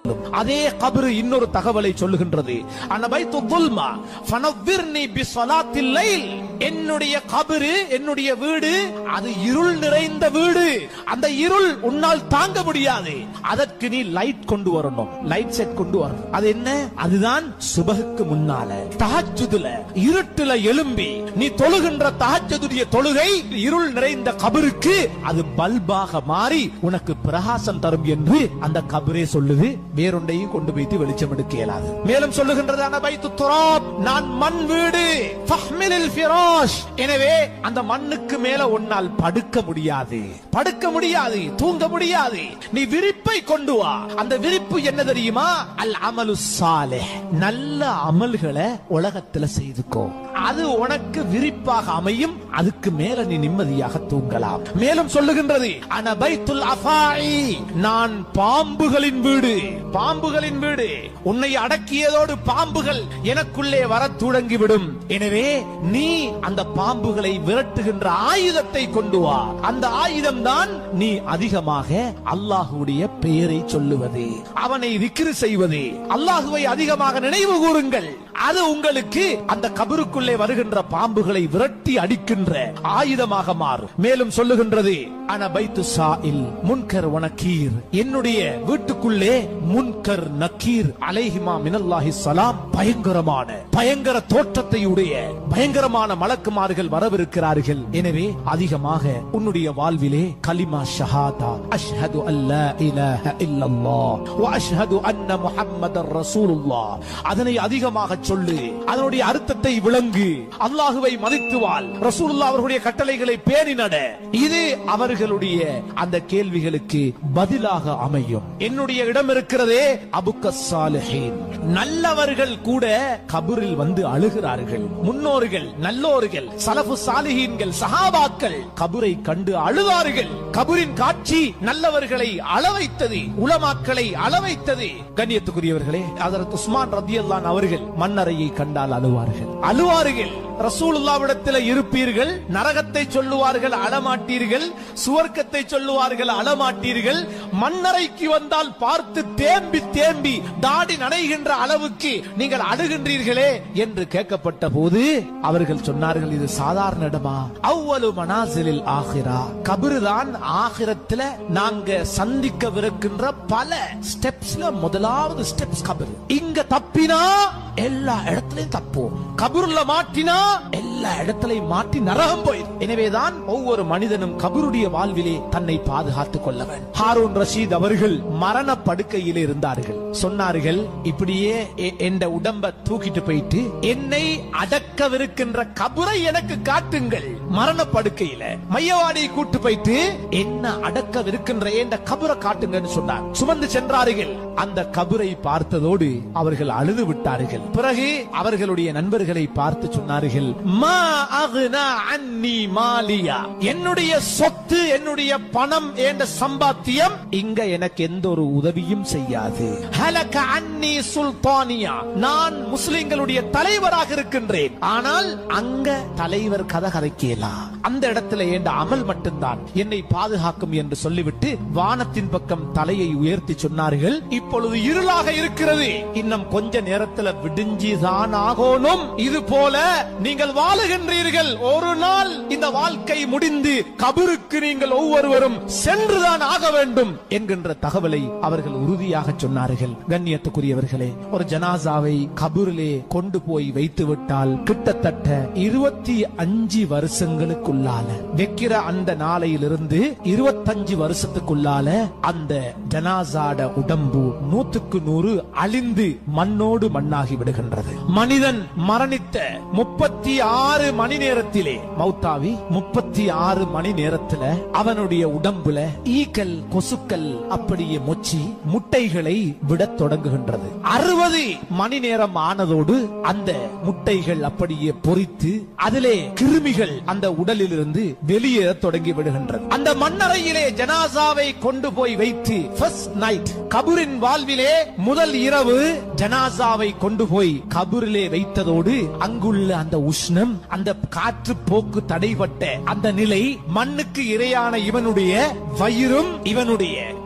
அதே கபரு இன்னொரு தகவலை சொல்லுகின்றது அனபைத்து துல்மா ஃபனவ்விர்னி பிஸ்ஸலாத்தில் லைல் என்னுடைய கபரு என்னுடைய வீடு அது இருள் நிறைந்த வீடு அந்த இருள் உன்னால் தாங்க முடியாது அதற்கு நீ லைட் கொண்டு வரணும் லைட் செட் கொண்டு வரணும் அது என்ன அதுதான் சுபகுக்கு முன்னால தஹஜ்ஜுதுல இருட்டுல எழும்பி நீ தொழுகின்ற தஹஜ்ஜுடைய தொழுகை இருள் நிறைந்த கபருக்கு அது பல்பாக மாறி உனக்கு பிரகாசம் தரும் என்று அந்த கபரே சொல்லுது வேறொன்றையும் கொண்டு வைத்து வெளிச்சம் எடுக்க இயலாது மேலும் சொல்லுகின்றது அனபைத்து துராப் நான் மண் வீடு ஃபஹ்மிலில் ஃபிராஷ் எனவே அந்த மண்ணுக்கு மேல உன்னால் படுக்க முடியாது படுக்க முடியாது தூங்க முடியாது நீ விரிப்பை கொண்டு வா அந்த விரிப்பு என்ன தெரியுமா அல் அமலு சாலிஹ் நல்ல அமல்களை உலகத்துல செய்துக்கோ அது உனக்கு விரிப்பாக அமையும் அதுக்கு மேல நீ நிம்மதியாக தூங்கலாம் மேலும் சொல்லுகின்றது அனபைத்துல் அஃபாயி நான் பாம்புகளின் வீடு பாம்புகளின் வீடு உன்னை அடக்கியதோடு பாம்புகள் எனக்குள்ளே வர தொடங்கிவிடும் எனவே நீ அந்த பாம்புகளை விரட்டுகின்ற ஆயுதத்தை கொண்டு வா அந்த ஆயுதம் தான் நீ அதிகமாக அல்லாஹுடைய பெயரை சொல்லுவது அவனை விக்கிரு செய்வது அல்லாஹுவை அதிகமாக நினைவு கூறுங்கள் அது உங்களுக்கு அந்த கபருக்குள்ளே வருகின்ற பாம்புகளை விரட்டி அடிக்கின்ற ஆயுதமாக மாறும் மேலும் சொல்லுகின்றது அனபைத்து சாயில் முன்கர் வனக்கீர் என்னுடைய வீட்டுக்குள்ளே முன்கர் நக்கீர் அலைஹிமா மினல்லாஹி சலாம் பயங்கரமான பயங்கர தோற்றத்தை உடைய பயங்கரமான மலக்குமார்கள் வரவிருக்கிறார்கள் எனவே அதிகமாக உன்னுடைய வாழ்விலே கலிமா ஷஹாதா அஷ்ஹது அல்லா இலாஹ இல்லல்லாஹ் வ அஷ்ஹது அன்ன முஹம்மதர் ரசூலுல்லாஹ் அதனை அதிகமாக சொல்லு அதனுடைய அர்த்தத்தை விளங்கு அல்லாஹுவை மதித்து வாழ் ரசூலுல்லாஹ் அவர்களுடைய கட்டளைகளை பேணி நட இது அவர்களுடைய அந்த கேள்விகளுக்கு பதிலாக அமையும் என்னுடைய இடம் இருக்கிறதே அபுக்க சாலிஹீன் நல்லவர்கள் கூட கபரில் வந்து அழுகிறார்கள் முன்னோர்கள் நல்லோர்கள் சலஃபு சாலிஹீன்கள் சஹாபாக்கள் கபரை கண்டு அழுதார்கள் கபரின் காட்சி நல்லவர்களை அளவைத்தது உலமாக்களை அளவைத்தது கண்ணியத்துக்குரியவர்களே அதற்கு உஸ்மான் ரத்தியல்லான் அவர்கள் மன்னரையை கண்டால் அழுவார்கள் அழுவார்கள் ரசூலுல்லாவிடத்தில் இருப்பீர்கள் நரகத்தை சொல்லுவார்கள் அழமாட்டீர்கள் சுவர்க்கத்தை சொல்லுவார்கள் அழமாட்டீர்கள் மன்னரைக்கு வந்தால் பார்த்து தேம்பி தேம்பி தாடி நனைகின்ற அளவுக்கு நீங்கள் அழுகின்றீர்களே என்று கேட்கப்பட்ட போது அவர்கள் சொன்னார்கள் இது சாதாரண இடமா அவ்வளவு மனாசிலில் ஆகிரா கபிருதான் ஆகிரத்துல நாங்க சந்திக்கவிருக்கின்ற பல ஸ்டெப்ஸ்ல முதலாவது ஸ்டெப்ஸ் கபிர் இங்க தப்பினா எல்லா இடத்துலயும் தப்பும் கபூர்ல மாட்டினா எல்லா இடத்திலையும் மாட்டி நரகம் போயிடும் எனவேதான் ஒவ்வொரு மனிதனும் கபருடைய வாழ்விலே தன்னை பாதுகாத்துக் கொள்ள வேண்டும் ஹாரூன் ரஷீத் அவர்கள் மரண படுக்கையிலே இருந்தார்கள் சொன்னார்கள் இப்படியே எ- என்ற உடம்ப தூக்கிட்டு போயிட்டு என்னை அடக்கவிருக்கின்ற கபரை எனக்கு காட்டுங்கள் மரண படுக்கையில மையவாடியை கூட்டு போயிட்டு என்ன அடக்கவிருக்கின்ற என்ற கபரை காட்டுங்கன்னு சொன்னார் சுமந்து சென்றார்கள் அந்த கபரை பார்த்ததோடு அவர்கள் அழுது விட்டார்கள் பிறகு அவர்களுடைய நண்பர்களை பார்த்து சொன்னார்கள் மா அகுனா அன்னி மாலியா என்னுடைய சொத்து என்னுடைய பணம் என்ற சம்பாத்தியம் இங்க எனக்கு எந்த ஒரு உதவியும் செய்யாது ஹலக அன்னி சுல்தானியா நான் முஸ்லிம்களுடைய தலைவராக இருக்கின்றேன் ஆனால் அங்க தலைவர் கதை கதைக்கலாம் அந்த இடத்துல என்ற அமல் மட்டும்தான் என்னை பாதுகாக்கும் என்று சொல்லிவிட்டு வானத்தின் பக்கம் தலையை உயர்த்தி சொன்னார்கள் இப்பொழுது இருளாக இருக்கிறது இன்னும் கொஞ்ச நேரத்துல விடிஞ்சிதான் ஆகணும் இது போல நீங்கள் வாழுகின்றீர்கள் ஒரு நாள் இந்த வாழ்க்கை முடிந்து கபருக்கு நீங்கள் ஒவ்வொருவரும் சென்றுதான் ஆக வேண்டும் என்கின்ற தகவலை அவர்கள் உறுதியாக சொன்னார்கள் கண்ணியத்துக்குரியவர்களே ஒரு ஜனாசாவை கபூரிலே கொண்டு போய் வைத்து விட்டால் கிட்டத்தட்ட இருபத்தி அஞ்சு வருஷங்களுக்குள்ளால வைக்கிற அந்த நாளையிலிருந்து இருபத்தஞ்சு வருஷத்துக்குள்ளால அந்த ஜனாசாட உடம்பு நூத்துக்கு நூறு அழிந்து மண்ணோடு மண்ணாகி விடுகின்றது மனிதன் மரணித்த முப்பத்தி ஆறு மணி நேரத்திலே மௌத்தாவி முப்பத்தி ஆறு மணி நேரத்துல அவனுடைய உடம்புல ஈக்கள் கொசுக்கள் அப்படியே மொச்சி முட்டைகளை விடத் தொடங்குகின்றது அறுபது மணி நேரம் ஆனதோடு அந்த முட்டைகள் அப்படியே பொரித்து அதிலே கிருமிகள் அந்த உடலிலிருந்து வெளியேற தொடங்கி விடுகின்றது அந்த மண்ணறையிலே ஜனாசாவை கொண்டு போய் வைத்து ஃபர்ஸ்ட் நைட் கபூரின் வாழ்விலே முதல் இரவு ஜனாசாவை கொண்டு போய் கபூரிலே வைத்ததோடு அங்குள்ள அந்த உஷ்ணம் அந்த காற்று போக்கு தடைப்பட்ட அந்த நிலை மண்ணுக்கு இரையான இவனுடைய வயிறும் இவனுடைய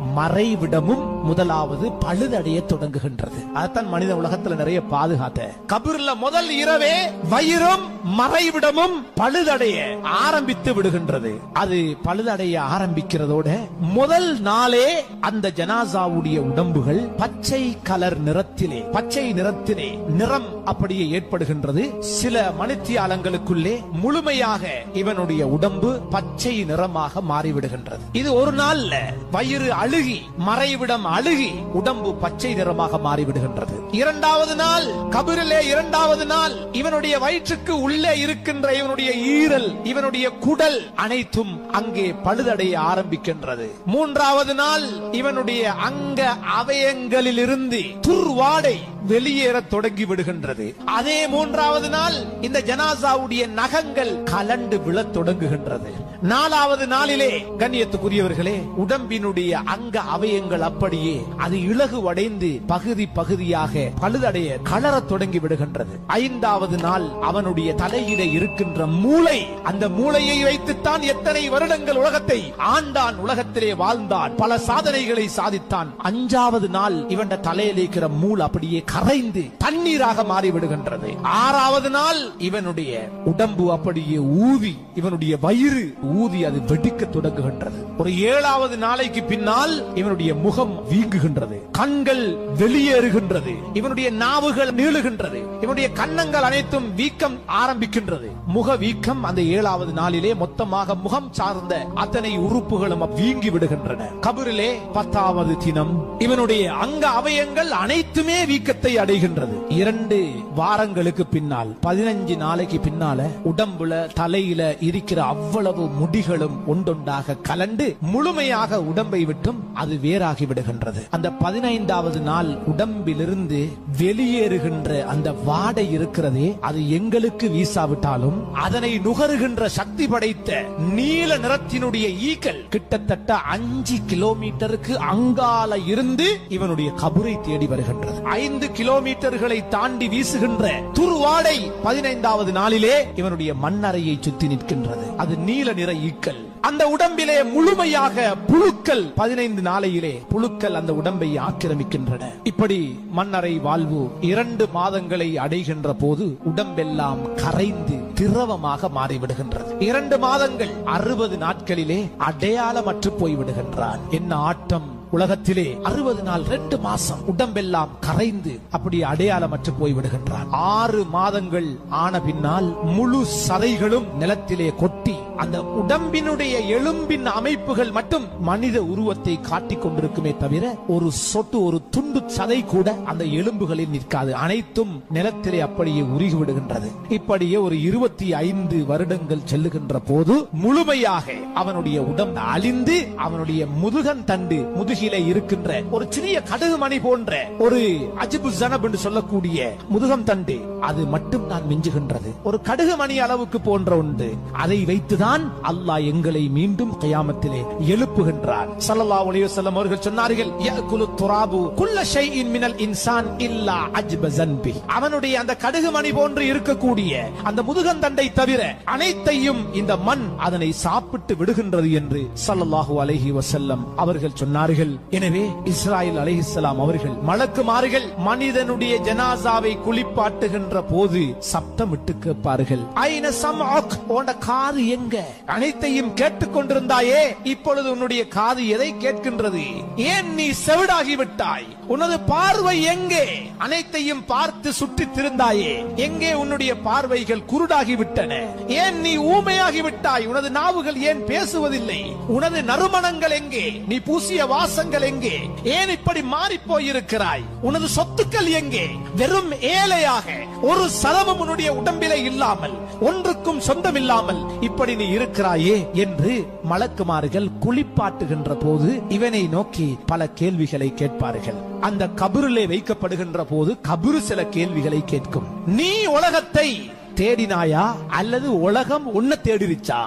மறைவிடமும் முதலாவது பழுதடைய தொடங்குகின்றது அதான் மனித உலகத்துல நிறைய பாதுகாத்த கபிர்ல முதல் இரவே வயிறும் மறைவிடமும் பழுதடைய ஆரம்பித்து விடுகின்றது அது பழுதடைய ஆரம்பிக்கிறதோட முதல் நாளே அந்த ஜனாசாவுடைய உடம்புகள் பச்சை கலர் நிறத்திலே பச்சை நிறத்திலே நிறம் அப்படியே ஏற்படுகின்றது சில மணித்தியாலங்களுக்குள்ளே முழுமையாக இவனுடைய உடம்பு பச்சை நிறமாக மாறிவிடுகின்றது இது ஒரு நாள்ல வயிறு அழுகி மறைவிடம் அழுகி உடம்பு பச்சை நிறமாக மாறிவிடுகின்றது இரண்டாவது நாள் கபிரிலே இரண்டாவது நாள் இவனுடைய வயிற்றுக்கு உள்ளே இருக்கின்ற இவனுடைய ஈரல் இவனுடைய குடல் அனைத்தும் அங்கே பழுதடைய ஆரம்பிக்கின்றது மூன்றாவது நாள் இவனுடைய அங்க அவயங்களிலிருந்து துர்வாடை வெளியேற தொடங்கி விடுகின்றது அதே மூன்றாவது நாள் இந்த ஜனாசாவுடைய நகங்கள் கலண்டு விழத் தொடங்குகின்றது நாலாவது நாளிலே கண்ணியத்துக்குரியவர்களே உடம்பினுடைய அங்க அவயங்கள் அப்படியே அது இலகுவடைந்து பகுதி பகுதியாக பழுதடைய கலரத் தொடங்கி விடுகின்றது ஐந்தாவது நாள் அவனுடைய தலையிலே இருக்கின்ற மூளை அந்த மூளையை வைத்துத்தான் எத்தனை வருடங்கள் உலகத்தை ஆண்டான் உலகத்திலே வாழ்ந்தான் பல சாதனைகளை சாதித்தான் அஞ்சாவது நாள் இவன் தலையில் இருக்கிற மூள் அப்படியே கரைந்து தண்ணீராக மாறிவிடுகின்றது ஆறாவது நாள் இவனுடைய உடம்பு அப்படியே ஊதி இவனுடைய வயிறு ஊதி அது வெடிக்க தொடங்குகின்றது ஒரு ஏழாவது நாளைக்கு பின்னால் இவனுடைய முகம் வீங்குகின்றது கண்கள் வெளியேறுகின்றது இவனுடைய நாவுகள் நீளுகின்றது இவனுடைய கன்னங்கள் அனைத்தும் வீக்கம் ஆரம்பிக்கின்றது முக வீக்கம் அந்த ஏழாவது நாளிலே மொத்தமாக முகம் சார்ந்த அத்தனை உறுப்புகளும் வீங்கி விடுகின்றன கபரிலே பத்தாவது தினம் இவனுடைய அங்க அவயங்கள் அனைத்துமே வீக்கத்தை அடைகின்றது இரண்டு வாரங்களுக்கு பின்னால் பதினஞ்சு நாளைக்கு பின்னால உடம்புல தலையில இருக்கிற அவ்வளவு முடிகளும் ஒன்றொன்றாக கலண்டு முழுமையாக உடம்பை விட்டும் அது வேறாகி விடுகின்றது அந்த பதினைந்தாவது நாள் உடம்பிலிருந்து வெளியேறுகின்ற அந்த வாடை இருக்கிறதே அது எங்களுக்கு வீசாவிட்டாலும் அதனை நுகருகின்ற சக்தி படைத்த நீல நிறத்தினுடைய ஈக்கள் கிட்டத்தட்ட அஞ்சு கிலோமீட்டருக்கு அங்கால இருந்து இவனுடைய கபரை தேடி வருகின்றது ஐந்து கிலோமீட்டர்களை தாண்டி வீசுகின்ற துருவாடை பதினைந்தாவது நாளிலே இவனுடைய மண்ணறையை சுத்தி நிற்கின்றது அது நீல நிற ஈக்கள் அந்த உடம்பிலே முழுமையாக புழுக்கள் பதினைந்து நாளையிலே புழுக்கள் அந்த உடம்பை ஆக்கிரமிக்கின்றன இப்படி மன்னரை வாழ்வு இரண்டு மாதங்களை அடைகின்ற போது உடம்பெல்லாம் கரைந்து திரவமாக மாறிவிடுகின்றது இரண்டு மாதங்கள் அறுபது நாட்களிலே அடையாளமற்று போய்விடுகின்றான் என்ன ஆட்டம் உலகத்திலே அறுபது நாள் ரெண்டு மாசம் உடம்பெல்லாம் கரைந்து அப்படி அடையாளமற்று போய்விடுகின்றான் ஆறு மாதங்கள் ஆன பின்னால் முழு சதைகளும் நிலத்திலே கொட்டி அந்த உடம்பினுடைய எலும்பின் அமைப்புகள் மட்டும் மனித உருவத்தை காட்டிக் கொண்டிருக்குமே தவிர ஒரு சொட்டு ஒரு துண்டு சதை கூட அந்த எலும்புகளில் நிற்காது அனைத்தும் நிலத்திலே அப்படியே உருகி விடுகின்றது இப்படியே ஒரு இருபத்தி ஐந்து வருடங்கள் செல்லுகின்ற போது முழுமையாக அவனுடைய உடம்பு அழிந்து அவனுடைய முதுகன் தண்டு முதுகிலே இருக்கின்ற ஒரு சிறிய கடுகு மணி போன்ற ஒரு அஜிபு ஜனப் என்று சொல்லக்கூடிய முதுகம் தண்டு அது மட்டும் நான் மிஞ்சுகின்றது ஒரு கடுகு மணி அளவுக்கு போன்ற ஒன்று அதை வைத்துதான் அல்லாஹ் எங்களை மீண்டும் கயாமத்திலே எழுப்புகின்றார் ஸல்லல்லாஹு அலைஹி வஸல்லம் அவர்கள் சொன்னார்கள் யஅகுலு துராபு குல்ல ஷைஇன் மினல் இன்சான் இல்லா அஜ்ப ஜன்பி அவனுடைய அந்த கடுகு மணி போன்று இருக்கக்கூடிய அந்த முதுகந்தண்டை தவிர அனைத்தையும் இந்த மண் அதனை சாப்பிட்டு விடுகின்றது என்று ஸல்லல்லாஹு அலைஹி வஸல்லம் அவர்கள் சொன்னார்கள் எனவே இஸ்ராயில் அலைஹிஸ்ஸலாம் அவர்கள் மலக்குமார்கள் மனிதனுடைய ஜனாசாவை குளிப்பாட்டுகின்ற போது சப்தமிட்டு கேட்பார்கள் ஐன சம்அக் உன்ட காது எங்க அனைத்தையும் கேட்டுக் கொண்டிருந்தாயே இப்பொழுது உன்னுடைய காது எதை கேட்கின்றது ஏன் நீ செவிடாகி விட்டாய் உனது பார்வை எங்கே அனைத்தையும் பார்த்து சுற்றித் திருந்தாயே எங்கே உன்னுடைய பார்வைகள் குருடாகி விட்டன ஏன் நீ ஊமையாகி விட்டாய் உனது நாவுகள் ஏன் பேசுவதில்லை உனது நறுமணங்கள் எங்கே நீ பூசிய வாசங்கள் எங்கே ஏன் இப்படி மாறி போயிருக்கிறாய் உனது சொத்துக்கள் எங்கே வெறும் ஏழையாக ஒரு சலமும் உன்னுடைய உடம்பிலே இல்லாமல் ஒன்றுக்கும் சொந்தமில்லாமல் இப்படி நீ இருக்கிறாயே என்று மலக்குமார்கள் குளிப்பாட்டுகின்ற போது இவனை நோக்கி பல கேள்விகளை கேட்பார்கள் அந்த கபரிலே வைக்கப்படுகின்ற போது கபரு சில கேள்விகளை கேட்கும் நீ உலகத்தை தேடினாயா அல்லது உலகம் உன்னை தேடிருச்சா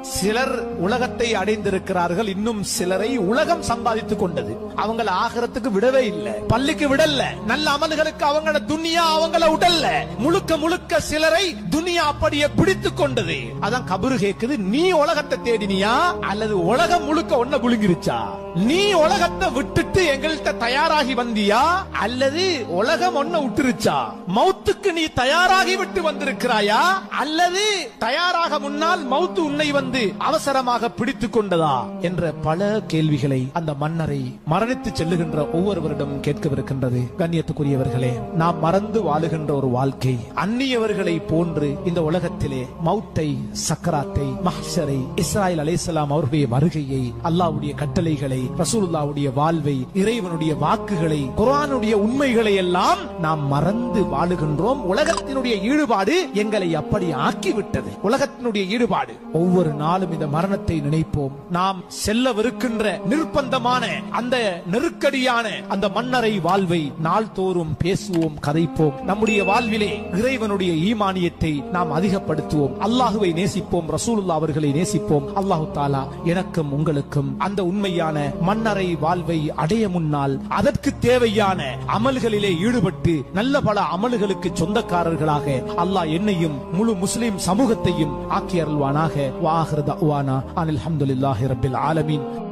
சிலர் உலகத்தை அடைந்திருக்கிறார்கள் இன்னும் சிலரை உலகம் சம்பாதித்துக் கொண்டது அவங்கள ஆகரத்துக்கு விடவே இல்லை பள்ளிக்கு விடல நல்ல அமல்களுக்கு அவங்கள துனியா அவங்கள உடல்ல முழுக்க முழுக்க சிலரை துனியா அப்படியே பிடித்துக் கொண்டது அதான் கபரு கேக்குது நீ உலகத்தை தேடினியா அல்லது உலகம் முழுக்க ஒன்ன புழுங்கிருச்சா நீ உலகத்தை விட்டுட்டு எங்கள்கிட்ட தயாராகி வந்தியா அல்லது உலகம் ஒன்ன விட்டுருச்சா மௌத்துக்கு நீ தயாராகி விட்டு வந்திருக்கிறாயா அல்லது தயாராக முன்னால் மௌத்து உன்னை வந்து அவசரமாக பிடித்துக் கொண்டதா என்ற பல கேள்விகளை அந்த மன்னரை மரணித்து செல்லுகின்ற ஒவ்வொருவரிடம் கேட்கவிருக்கின்றது கண்ணியத்துக்குரியவர்களே நாம் மறந்து வாழுகின்ற ஒரு வாழ்க்கை அந்நியவர்களை போன்று இந்த உலகத்திலே மௌத்தை சக்கராத்தை மஹ்ஷரை இஸ்ராயல் அலைஹிஸ்ஸலாம் அவருடைய வருகையை அல்லாஹ்வுடைய கட்டளைகளை ரசூலுல்லாஹ்வுடைய வாழ்வை இறைவனுடைய வாக்குகளை குர்ஆனுடைய உண்மைகளை எல்லாம் நாம் மறந்து வாழுகின்றோம் உலகத்தினுடைய ஈடுபாடு எங்களை அப்படி ஆக்கிவிட்டது உலகத்தினுடைய ஈடுபாடு ஒவ்வொரு நாளும் இந்த மரணத்தை நினைப்போம் நாம் செல்லவிருக்கின்ற நிர்பந்தமான அந்த நெருக்கடியான அந்த மன்னரை வாழ்வை நாள்தோறும் பேசுவோம் கதைப்போம் நம்முடைய வாழ்விலே இறைவனுடைய ஈமானியத்தை நாம் அதிகப்படுத்துவோம் அல்லாஹுவை நேசிப்போம் ரசூலுல்லா அவர்களை நேசிப்போம் அல்லாஹு தாலா எனக்கும் உங்களுக்கும் அந்த உண்மையான மன்னரை வாழ்வை அடைய முன்னால் அதற்கு தேவையான அமல்களிலே ஈடுபட்டு நல்ல பல அமல்களுக்கு சொந்தக்காரர்களாக அல்லாஹ் என்னையும் முழு முஸ்லிம் சமூகத்தையும் ஆக்கி அருள்வானாக வாஹிர் தஅவானா அனில் ஹம்துலில்லாஹி ரப்பில் ஆலமீன்